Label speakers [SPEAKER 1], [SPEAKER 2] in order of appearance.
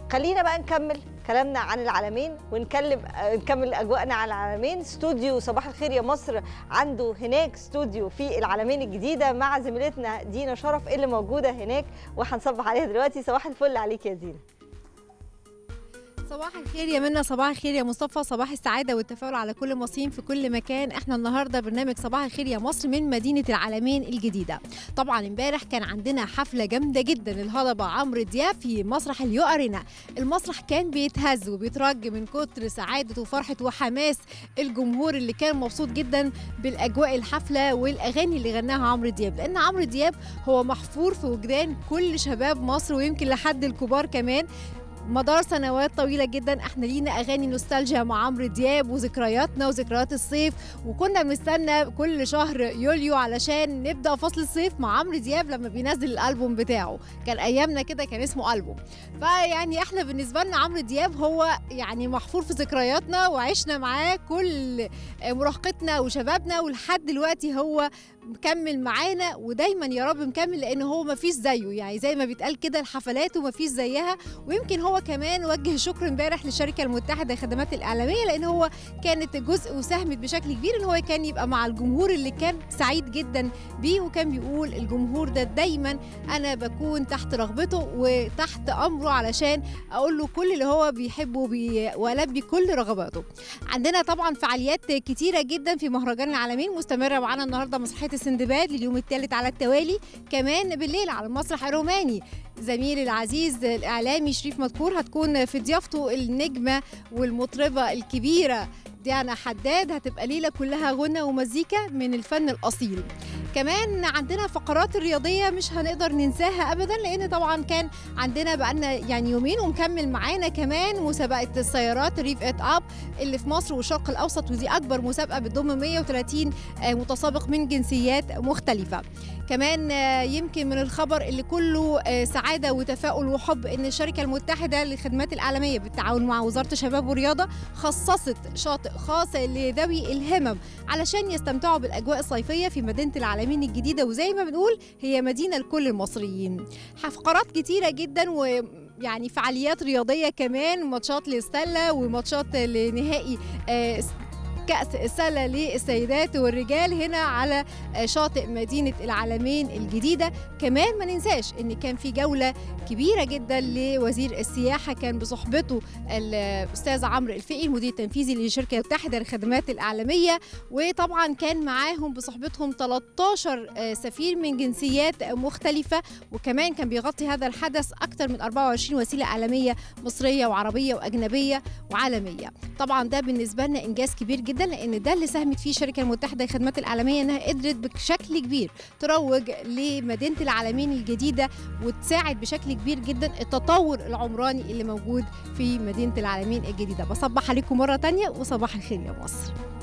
[SPEAKER 1] خلينا بقى نكمل كلامنا عن العالمين ونكلم آه، نكمل اجواءنا على العالمين استوديو صباح الخير يا مصر عنده هناك استوديو في العالمين الجديده مع زميلتنا دينا شرف اللي موجوده هناك وهنصبح عليها دلوقتي صباح الفل عليك يا دينا
[SPEAKER 2] صباح الخير يا منى صباح الخير يا مصطفى صباح السعاده والتفاؤل على كل المصريين في كل مكان احنا النهارده برنامج صباح الخير يا مصر من مدينه العالمين الجديده طبعا امبارح كان عندنا حفله جامده جدا للهضبه عمرو دياب في مسرح اليوارينا المسرح كان بيتهز وبيترج من كتر سعاده وفرحه وحماس الجمهور اللي كان مبسوط جدا بالاجواء الحفله والاغاني اللي غناها عمرو دياب لان عمرو دياب هو محفور في وجدان كل شباب مصر ويمكن لحد الكبار كمان مدار سنوات طويلة جدا احنا لينا اغاني نوستالجيا مع عمرو دياب وذكرياتنا وذكريات الصيف وكنا بنستنى كل شهر يوليو علشان نبدا فصل الصيف مع عمرو دياب لما بينزل الالبوم بتاعه كان ايامنا كده كان اسمه البوم فيعني احنا بالنسبه لنا عمرو دياب هو يعني محفور في ذكرياتنا وعشنا معاه كل مراهقتنا وشبابنا ولحد دلوقتي هو مكمل معانا ودايما يا رب مكمل لان هو ما فيش زيه يعني زي ما بيتقال كده الحفلات وما فيش زيها ويمكن هو كمان وجه شكر امبارح للشركه المتحده للخدمات الاعلاميه لان هو كانت جزء وساهمت بشكل كبير ان هو كان يبقى مع الجمهور اللي كان سعيد جدا بيه وكان بيقول الجمهور ده دايما انا بكون تحت رغبته وتحت امره علشان اقول له كل اللي هو بيحبه بي والبي كل رغباته عندنا طبعا فعاليات كتيره جدا في مهرجان العالمين مستمره معانا النهارده مسرحيه السندباد لليوم الثالث على التوالي كمان بالليل على المسرح الروماني زميلي العزيز الاعلامي شريف مذكور هتكون في ضيافته النجمه والمطربه الكبيره ديانا حداد هتبقى ليله كلها غنى ومزيكا من الفن الاصيل كمان عندنا فقرات الرياضيه مش هنقدر ننساها ابدا لان طبعا كان عندنا بقالنا يعني يومين ومكمل معانا كمان مسابقه السيارات ريف ات اب اللي في مصر والشرق الاوسط ودي اكبر مسابقه بتضم 130 متسابق من جنسيات مختلفه كمان يمكن من الخبر اللي كله سعاده وتفاؤل وحب ان الشركه المتحده للخدمات الاعلاميه بالتعاون مع وزاره الشباب والرياضه خصصت شاطئ خاص لذوي الهمم علشان يستمتعوا بالاجواء الصيفيه في مدينه العالمين الجديده وزي ما بنقول هي مدينه لكل المصريين فقرات كتيره جدا و يعني فعاليات رياضيه كمان ماتشات للسله وماتشات لنهائي كأس السلة للسيدات والرجال هنا على شاطئ مدينة العالمين الجديدة كمان ما ننساش ان كان في جولة كبيرة جدا لوزير السياحة كان بصحبته الأستاذ عمرو الفقي المدير التنفيذي للشركة المتحدة للخدمات الإعلامية وطبعا كان معاهم بصحبتهم 13 سفير من جنسيات مختلفة وكمان كان بيغطي هذا الحدث أكثر من 24 وسيلة إعلامية مصرية وعربية وأجنبية وعالمية طبعا ده بالنسبة لنا إنجاز كبير جدا جدا لان ده اللي ساهمت فيه الشركه المتحده للخدمات الاعلاميه انها قدرت بشكل كبير تروج لمدينه العالمين الجديده وتساعد بشكل كبير جدا التطور العمراني اللي موجود في مدينه العالمين الجديده بصبح عليكم مره تانية وصباح الخير يا مصر